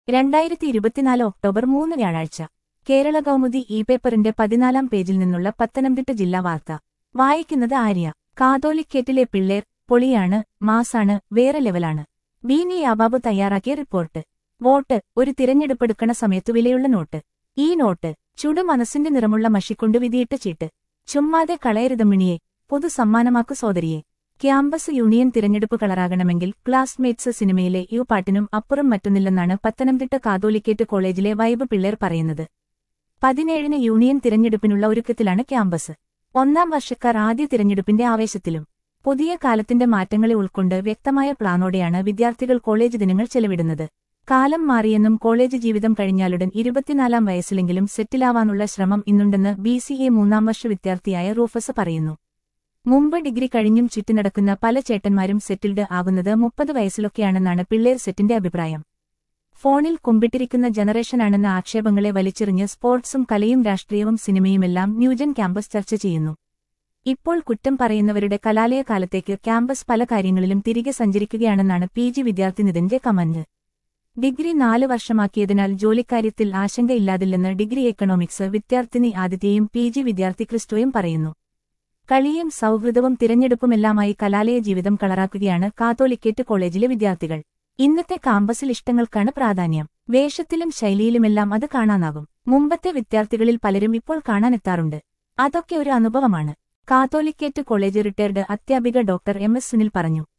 രണ്ടായിരത്തി ഇരുപത്തിനാല് ഒക്ടോബർ മൂന്ന് വ്യാഴാഴ്ച കേരള കൗമുദി ഇ പേപ്പറിന്റെ പതിനാലാം പേജിൽ നിന്നുള്ള പത്തനംതിട്ട ജില്ലാ വാർത്ത വായിക്കുന്നത് ആര്യ കാതോലിക്കേറ്റിലെ പിള്ളേർ പൊളിയാണ് മാസാണ് വേറെ ലെവലാണ് ബീനി അബാബു തയ്യാറാക്കിയ റിപ്പോർട്ട് വോട്ട് ഒരു തിരഞ്ഞെടുപ്പെടുക്കണ സമയത്തു വിലയുള്ള നോട്ട് ഈ നോട്ട് ചുടു മനസ്സിന്റെ നിറമുള്ള മഷിക്കൊണ്ട് വിധിയിട്ട ചീട്ട് ചുമ്മാതെ കളയരുതമ്മിണിയെ പൊതു സമ്മാനമാക്കു സോദരിയെ ക്യാമ്പസ് യൂണിയൻ തിരഞ്ഞെടുപ്പ് കളറാകണമെങ്കിൽ ക്ലാസ്മേറ്റ്സ് സിനിമയിലെ യു പാട്ടിനും അപ്പുറം മറ്റൊന്നില്ലെന്നാണ് പത്തനംതിട്ട കാതോലിക്കേറ്റ് കോളേജിലെ വൈബ് പിള്ളേർ പറയുന്നത് പതിനേഴിന് യൂണിയൻ തിരഞ്ഞെടുപ്പിനുള്ള ഒരുക്കത്തിലാണ് ക്യാമ്പസ് ഒന്നാം വർഷക്കാർ ആദ്യ തിരഞ്ഞെടുപ്പിന്റെ ആവേശത്തിലും പുതിയ കാലത്തിന്റെ മാറ്റങ്ങളെ ഉൾക്കൊണ്ട് വ്യക്തമായ പ്ലാനോടെയാണ് വിദ്യാർത്ഥികൾ കോളേജ് ദിനങ്ങൾ ചെലവിടുന്നത് കാലം മാറിയെന്നും കോളേജ് ജീവിതം കഴിഞ്ഞാലുടൻ ഇരുപത്തിനാലാം വയസ്സിലെങ്കിലും സെറ്റിലാവാനുള്ള ശ്രമം ഇന്നുണ്ടെന്ന് ബി സി എ മൂന്നാം വർഷ വിദ്യാർത്ഥിയായ റൂഫസ് പറയുന്നു മുമ്പ് ഡിഗ്രി കഴിഞ്ഞും ചുറ്റിനടക്കുന്ന പല ചേട്ടന്മാരും സെറ്റിൽഡ് ആകുന്നത് മുപ്പത് വയസ്സിലൊക്കെയാണെന്നാണ് പിള്ളേർ സെറ്റിന്റെ അഭിപ്രായം ഫോണിൽ കുമ്പിട്ടിരിക്കുന്ന ജനറേഷനാണെന്ന ആക്ഷേപങ്ങളെ വലിച്ചെറിഞ്ഞ് സ്പോർട്സും കലയും രാഷ്ട്രീയവും സിനിമയുമെല്ലാം ന്യൂജൻ ക്യാമ്പസ് ചർച്ച ചെയ്യുന്നു ഇപ്പോൾ കുറ്റം പറയുന്നവരുടെ കലാലയ കാലത്തേക്ക് ക്യാമ്പസ് പല കാര്യങ്ങളിലും തിരികെ സഞ്ചരിക്കുകയാണെന്നാണ് പി ജി വിദ്യാർത്ഥി നിതിന്റെ കമന്റ് ഡിഗ്രി നാല് വർഷമാക്കിയതിനാൽ ജോലിക്കാര്യത്തിൽ ആശങ്കയില്ലാതില്ലെന്ന് ഡിഗ്രി എക്കണോമിക്സ് വിദ്യാർത്ഥിനി ആദിത്യയും പി ജി വിദ്യാർത്ഥി ക്രിസ്റ്റോയും പറയുന്നു കളിയും സൗഹൃദവും തിരഞ്ഞെടുപ്പുമെല്ലാമായി കലാലയ ജീവിതം കളറാക്കുകയാണ് കാത്തോലിക്കേറ്റ് കോളേജിലെ വിദ്യാർത്ഥികൾ ഇന്നത്തെ കാമ്പസിൽ ഇഷ്ടങ്ങൾക്കാണ് പ്രാധാന്യം വേഷത്തിലും ശൈലിയിലുമെല്ലാം അത് കാണാനാകും മുമ്പത്തെ വിദ്യാർത്ഥികളിൽ പലരും ഇപ്പോൾ കാണാനെത്താറുണ്ട് അതൊക്കെ ഒരു അനുഭവമാണ് കാത്തോലിക്കേറ്റ് കോളേജ് റിട്ടയർഡ് അധ്യാപിക ഡോക്ടർ എം എസ് സുനിൽ പറഞ്ഞു